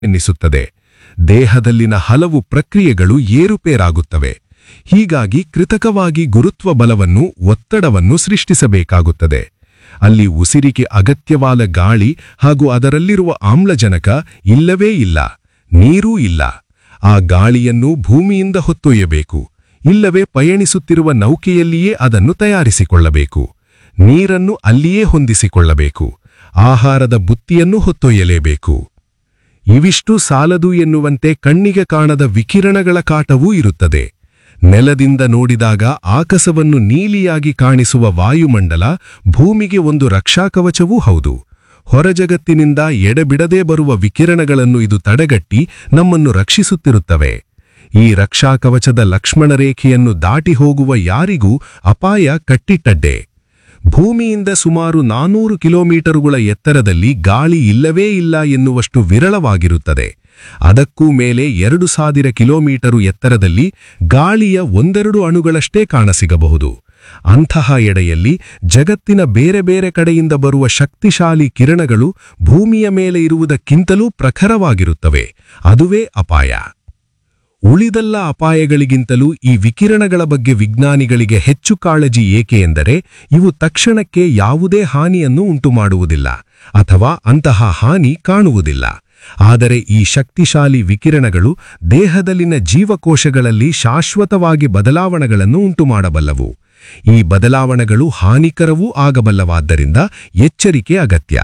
ಎನ್ನಿಸುತ್ತದೆ ದೇಹದಲ್ಲಿನ ಹಲವು ಪ್ರಕ್ರಿಯೆಗಳು ಏರುಪೇರಾಗುತ್ತವೆ ಹೀಗಾಗಿ ಕೃತಕವಾಗಿ ಗುರುತ್ವ ಬಲವನ್ನು ಒತ್ತಡವನ್ನು ಸೃಷ್ಟಿಸಬೇಕಾಗುತ್ತದೆ ಅಲ್ಲಿ ಉಸಿರಿಗೆ ಅಗತ್ಯವಾದ ಗಾಳಿ ಹಾಗೂ ಅದರಲ್ಲಿರುವ ಆಮ್ಲಜನಕ ಇಲ್ಲವೇ ಇಲ್ಲ ನೀರೂ ಇಲ್ಲ ಆ ಗಾಳಿಯನ್ನು ಭೂಮಿಯಿಂದ ಹೊತ್ತೊಯ್ಯಬೇಕು ಇಲ್ಲವೇ ಪಯಣಿಸುತ್ತಿರುವ ನೌಕೆಯಲ್ಲಿಯೇ ಅದನ್ನು ತಯಾರಿಸಿಕೊಳ್ಳಬೇಕು ನೀರನ್ನು ಅಲ್ಲಿಯೇ ಹೊಂದಿಸಿಕೊಳ್ಳಬೇಕು ಆಹಾರದ ಬುತ್ತಿಯನ್ನು ಹೊತ್ತೊಯ್ಯಲೇಬೇಕು ಇವಿಷ್ಟು ಸಾಲದು ಎನ್ನುವಂತೆ ಕಣ್ಣಿಗೆ ಕಾಣದ ವಿಕಿರಣಗಳ ಕಾಟವೂ ಇರುತ್ತದೆ ನೆಲದಿಂದ ನೋಡಿದಾಗ ಆಕಾಶವನ್ನು ನೀಲಿಯಾಗಿ ಕಾಣಿಸುವ ವಾಯುಮಂಡಲ ಭೂಮಿಗೆ ಒಂದು ರಕ್ಷಾಕವಚವೂ ಹೌದು ಹೊರಜಗತ್ತಿನಿಂದ ಎಡೆಬಿಡದೆ ಬರುವ ವಿಕಿರಣಗಳನ್ನು ಇದು ತಡೆಗಟ್ಟಿ ನಮ್ಮನ್ನು ರಕ್ಷಿಸುತ್ತಿರುತ್ತವೆ ಈ ರಕ್ಷಾಕವಚದ ಲಕ್ಷ್ಮಣ ರೇಖೆಯನ್ನು ದಾಟಿ ಹೋಗುವ ಯಾರಿಗೂ ಅಪಾಯ ಕಟ್ಟಿಟ್ಟಡ್ಡೆ ಭೂಮಿಯಿಂದ ಸುಮಾರು ನಾನೂರು ಕಿಲೋಮೀಟರುಗಳ ಎತ್ತರದಲ್ಲಿ ಗಾಳಿ ಇಲ್ಲವೇ ಇಲ್ಲ ಎನ್ನುವಷ್ಟು ವಿರಳವಾಗಿರುತ್ತದೆ ಅದಕ್ಕೂ ಮೇಲೆ ಎರಡು ಸಾವಿರ ಕಿಲೋಮೀಟರು ಎತ್ತರದಲ್ಲಿ ಗಾಳಿಯ ಒಂದೆರಡು ಅಣುಗಳಷ್ಟೇ ಕಾಣಸಿಗಬಹುದು ಅಂತಹ ಎಡೆಯಲ್ಲಿ ಜಗತ್ತಿನ ಬೇರೆ ಬೇರೆ ಕಡೆಯಿಂದ ಬರುವ ಶಕ್ತಿಶಾಲಿ ಕಿರಣಗಳು ಭೂಮಿಯ ಮೇಲೆ ಇರುವುದಕ್ಕಿಂತಲೂ ಪ್ರಖರವಾಗಿರುತ್ತವೆ ಅದುವೇ ಅಪಾಯ ಉಳಿದೆಲ್ಲ ಅಪಾಯಗಳಿಗಿಂತಲೂ ಈ ವಿಕಿರಣಗಳ ಬಗ್ಗೆ ವಿಜ್ಞಾನಿಗಳಿಗೆ ಹೆಚ್ಚು ಕಾಳಜಿ ಏಕೆ ಎಂದರೆ ಇವು ತಕ್ಷಣಕ್ಕೆ ಯಾವುದೇ ಹಾನಿಯನ್ನು ಉಂಟುಮಾಡುವುದಿಲ್ಲ ಅಥವಾ ಅಂತಹ ಹಾನಿ ಕಾಣುವುದಿಲ್ಲ ಆದರೆ ಈ ಶಕ್ತಿಶಾಲಿ ವಿಕಿರಣಗಳು ದೇಹದಲ್ಲಿನ ಜೀವಕೋಶಗಳಲ್ಲಿ ಶಾಶ್ವತವಾಗಿ ಬದಲಾವಣೆಗಳನ್ನು ಉಂಟುಮಾಡಬಲ್ಲವು ಈ ಬದಲಾವಣೆಗಳು ಹಾನಿಕರವೂ ಆಗಬಲ್ಲವಾದ್ದರಿಂದ ಎಚ್ಚರಿಕೆ ಅಗತ್ಯ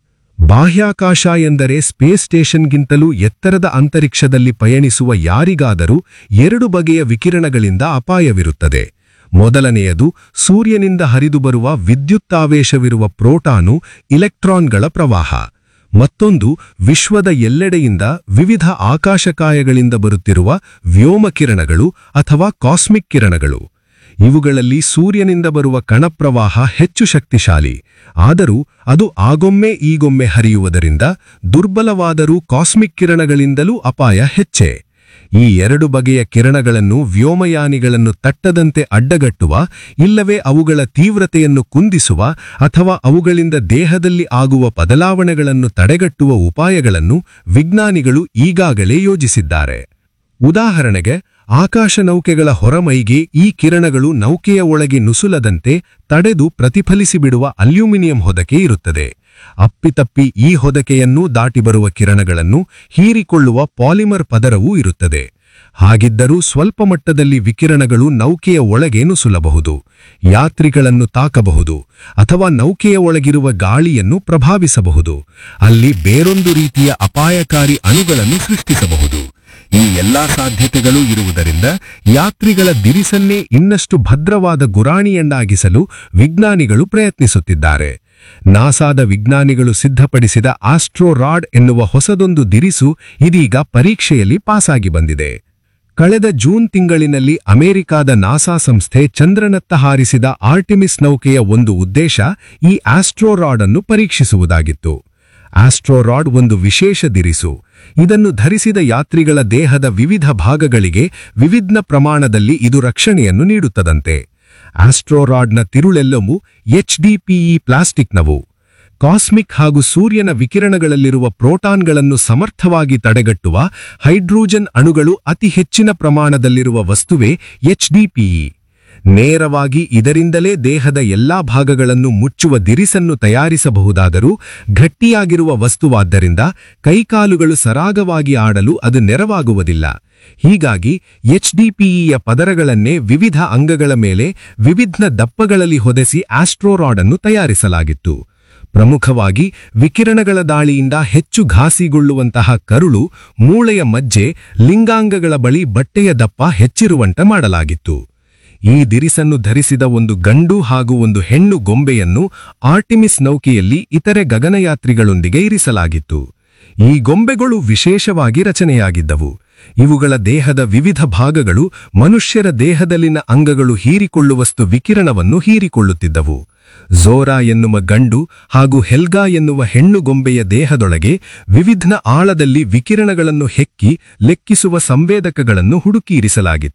ಬಾಹ್ಯಾಕಾಶ ಎಂದರೆ ಸ್ಪೇಸ್ ಸ್ಟೇಷನ್ಗಿಂತಲೂ ಎತ್ತರದ ಅಂತರಿಕ್ಷದಲ್ಲಿ ಪಯಣಿಸುವ ಯಾರಿಗಾದರೂ ಎರಡು ಬಗೆಯ ವಿಕಿರಣಗಳಿಂದ ಅಪಾಯವಿರುತ್ತದೆ ಮೊದಲನೆಯದು ಸೂರ್ಯನಿಂದ ಹರಿದು ಬರುವ ವಿದ್ಯುತ್ತಾವೇಶವಿರುವ ಪ್ರೋಟಾನು ಇಲೆಕ್ಟ್ರಾನ್ಗಳ ಪ್ರವಾಹ ಮತ್ತೊಂದು ವಿಶ್ವದ ಎಲ್ಲೆಡೆಯಿಂದ ವಿವಿಧ ಆಕಾಶಕಾಯಗಳಿಂದ ಬರುತ್ತಿರುವ ವ್ಯೋಮಕಿರಣಗಳು ಅಥವಾ ಕಾಸ್ಮಿಕ್ ಕಿರಣಗಳು ಇವುಗಳಲ್ಲಿ ಸೂರ್ಯನಿಂದ ಬರುವ ಕಣಪ್ರವಾಹ ಹೆಚ್ಚು ಶಕ್ತಿಶಾಲಿ ಆದರೂ ಅದು ಆಗೊಮ್ಮೆ ಈಗೊಮ್ಮೆ ಹರಿಯುವುದರಿಂದ ದುರ್ಬಲವಾದರೂ ಕಾಸ್ಮಿಕ್ ಕಿರಣಗಳಿಂದಲೂ ಅಪಾಯ ಹೆಚ್ಚೆ ಈ ಎರಡು ಬಗೆಯ ಕಿರಣಗಳನ್ನು ವ್ಯೋಮಯಾನಿಗಳನ್ನು ತಟ್ಟದಂತೆ ಅಡ್ಡಗಟ್ಟುವ ಇಲ್ಲವೇ ಅವುಗಳ ತೀವ್ರತೆಯನ್ನು ಕುಂದಿಸುವ ಅಥವಾ ಅವುಗಳಿಂದ ದೇಹದಲ್ಲಿ ಆಗುವ ಬದಲಾವಣೆಗಳನ್ನು ತಡೆಗಟ್ಟುವ ಉಪಾಯಗಳನ್ನು ವಿಜ್ಞಾನಿಗಳು ಈಗಾಗಲೇ ಯೋಜಿಸಿದ್ದಾರೆ ಉದಾಹರಣೆಗೆ ಆಕಾಶ ನೌಕೆಗಳ ಹೊರಮೈಗೆ ಈ ಕಿರಣಗಳು ನೌಕೆಯ ಒಳಗೆ ನುಸುಲದಂತೆ ತಡೆದು ಪ್ರತಿಫಲಿಸಿಬಿಡುವ ಅಲ್ಯೂಮಿನಿಯಂ ಹೊದಕೆ ಇರುತ್ತದೆ ಅಪ್ಪಿತಪ್ಪಿ ಈ ಹೊದಕೆಯನ್ನೂ ದಾಟಿ ಬರುವ ಕಿರಣಗಳನ್ನು ಹೀರಿಕೊಳ್ಳುವ ಪಾಲಿಮರ್ ಪದರವೂ ಇರುತ್ತದೆ ಹಾಗಿದ್ದರೂ ಸ್ವಲ್ಪ ಮಟ್ಟದಲ್ಲಿ ವಿಕಿರಣಗಳು ನೌಕೆಯ ಒಳಗೆ ನುಸುಲಬಹುದು ಯಾತ್ರಿಗಳನ್ನು ತಾಕಬಹುದು ಅಥವಾ ನೌಕೆಯ ಒಳಗಿರುವ ಗಾಳಿಯನ್ನು ಪ್ರಭಾವಿಸಬಹುದು ಅಲ್ಲಿ ಬೇರೊಂದು ರೀತಿಯ ಅಪಾಯಕಾರಿ ಅಣುಗಳನ್ನು ಸೃಷ್ಟಿಸಬಹುದು ಈ ಎಲ್ಲಾ ಸಾಧ್ಯತೆಗಳು ಇರುವುದರಿಂದ ಯಾತ್ರಿಗಳ ದಿರಿಸನ್ನೇ ಇನ್ನಷ್ಟು ಭದ್ರವಾದ ಗುರಾಣಿಯನ್ನಾಗಿಸಲು ವಿಜ್ಞಾನಿಗಳು ಪ್ರಯತ್ನಿಸುತ್ತಿದ್ದಾರೆ ನಾಸಾದ ವಿಜ್ಞಾನಿಗಳು ಸಿದ್ಧಪಡಿಸಿದ ಆಸ್ಟ್ರೋ ರಾಡ್ ಎನ್ನುವ ಹೊಸದೊಂದು ದಿರಿಸು ಇದೀಗ ಪರೀಕ್ಷೆಯಲ್ಲಿ ಪಾಸಾಗಿ ಬಂದಿದೆ ಕಳೆದ ಜೂನ್ ತಿಂಗಳಿನಲ್ಲಿ ಅಮೆರಿಕಾದ ನಾಸಾ ಸಂಸ್ಥೆ ಚಂದ್ರನತ್ತ ಹಾರಿಸಿದ ಆರ್ಟಿಮಿಸ್ ನೌಕೆಯ ಒಂದು ಉದ್ದೇಶ ಈ ಆಸ್ಟ್ರೋ ರಾಡ್ ಅನ್ನು ಪರೀಕ್ಷಿಸುವುದಾಗಿತ್ತು ಆಸ್ಟ್ರೋರಾಡ್ ಒಂದು ವಿಶೇಷ ದಿರಿಸು ಇದನ್ನು ಧರಿಸಿದ ಯಾತ್ರಿಗಳ ದೇಹದ ವಿವಿಧ ಭಾಗಗಳಿಗೆ ವಿವಿಧ ಪ್ರಮಾಣದಲ್ಲಿ ಇದು ರಕ್ಷಣೆಯನ್ನು ನೀಡುತ್ತದಂತೆ ಆಸ್ಟ್ರೋರಾಡ್ನ ತಿರುಳೆಲ್ಲವೂ ಎಚ್ಡಿಪಿಇ ಪ್ಲಾಸ್ಟಿಕ್ನವು ಕಾಸ್ಮಿಕ್ ಹಾಗೂ ಸೂರ್ಯನ ವಿಕಿರಣಗಳಲ್ಲಿರುವ ಪ್ರೋಟಾನ್ಗಳನ್ನು ಸಮರ್ಥವಾಗಿ ತಡೆಗಟ್ಟುವ ಹೈಡ್ರೋಜನ್ ಅಣುಗಳು ಅತಿ ಹೆಚ್ಚಿನ ಪ್ರಮಾಣದಲ್ಲಿರುವ ವಸ್ತುವೇ ಎಚ್ಡಿಪಿಇ ನೇರವಾಗಿ ಇದರಿಂದಲೇ ದೇಹದ ಎಲ್ಲಾ ಭಾಗಗಳನ್ನು ಮುಚ್ಚುವ ದಿರಿಸನ್ನು ತಯಾರಿಸಬಹುದಾದರೂ ಗಟ್ಟಿಯಾಗಿರುವ ವಸ್ತುವಾದ್ದರಿಂದ ಕೈಕಾಲುಗಳು ಸರಾಗವಾಗಿ ಆಡಲು ಅದು ನೆರವಾಗುವುದಿಲ್ಲ ಹೀಗಾಗಿ ಎಚ್ಡಿಪಿಇಯ ಪದರಗಳನ್ನೇ ವಿವಿಧ ಅಂಗಗಳ ಮೇಲೆ ವಿವಿಧ ದಪ್ಪಗಳಲ್ಲಿ ಹೊದೆಸಿ ಆಸ್ಟ್ರೋರಾಡ್ ಅನ್ನು ತಯಾರಿಸಲಾಗಿತ್ತು ಪ್ರಮುಖವಾಗಿ ವಿಕಿರಣಗಳ ದಾಳಿಯಿಂದ ಹೆಚ್ಚು ಘಾಸಿಗೊಳ್ಳುವಂತಹ ಕರುಳು ಮೂಳೆಯ ಮಜ್ಜೆ ಲಿಂಗಾಂಗಗಳ ಬಳಿ ಬಟ್ಟೆಯ ದಪ್ಪ ಹೆಚ್ಚಿರುವಂತೆ ಮಾಡಲಾಗಿತ್ತು ಈ ದಿರಿಸನ್ನು ಧರಿಸಿದ ಒಂದು ಗಂಡು ಹಾಗೂ ಒಂದು ಹೆಣ್ಣು ಗೊಂಬೆಯನ್ನು ಆರ್ಟಿಮಿಸ್ ನೌಕೆಯಲ್ಲಿ ಇತರೆ ಗಗನಯಾತ್ರಿಗಳೊಂದಿಗೆ ಇರಿಸಲಾಗಿತ್ತು ಈ ಗೊಂಬೆಗಳು ವಿಶೇಷವಾಗಿ ರಚನೆಯಾಗಿದ್ದವು ಇವುಗಳ ದೇಹದ ವಿವಿಧ ಭಾಗಗಳು ಮನುಷ್ಯರ ದೇಹದಲ್ಲಿನ ಅಂಗಗಳು ಹೀರಿಕೊಳ್ಳುವಷ್ಟು ವಿಕಿರಣವನ್ನು ಹೀರಿಕೊಳ್ಳುತ್ತಿದ್ದವು ಝೋರಾ ಎನ್ನುವ ಗಂಡು ಹಾಗೂ ಹೆಲ್ಗಾ ಎನ್ನುವ ಹೆಣ್ಣು ಗೊಂಬೆಯ ದೇಹದೊಳಗೆ ವಿವಿಧ ಆಳದಲ್ಲಿ ವಿಕಿರಣಗಳನ್ನು ಹೆಕ್ಕಿ ಲೆಕ್ಕಿಸುವ ಸಂವೇದಕಗಳನ್ನು ಹುಡುಕಿ ಇರಿಸಲಾಗಿತ್ತು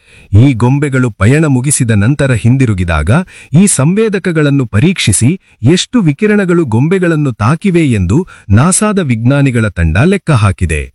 ಈ ಗೊಂಬೆಗಳು ಪಯಣ ಮುಗಿಸಿದ ನಂತರ ಹಿಂದಿರುಗಿದಾಗ ಈ ಸಂವೇದಕಗಳನ್ನು ಪರೀಕ್ಷಿಸಿ ಎಷ್ಟು ವಿಕಿರಣಗಳು ಗೊಂಬೆಗಳನ್ನು ತಾಕಿವೆ ಎಂದು ನಾಸಾದ ವಿಜ್ಞಾನಿಗಳ ತಂಡ ಲೆಕ್ಕ ಹಾಕಿದೆ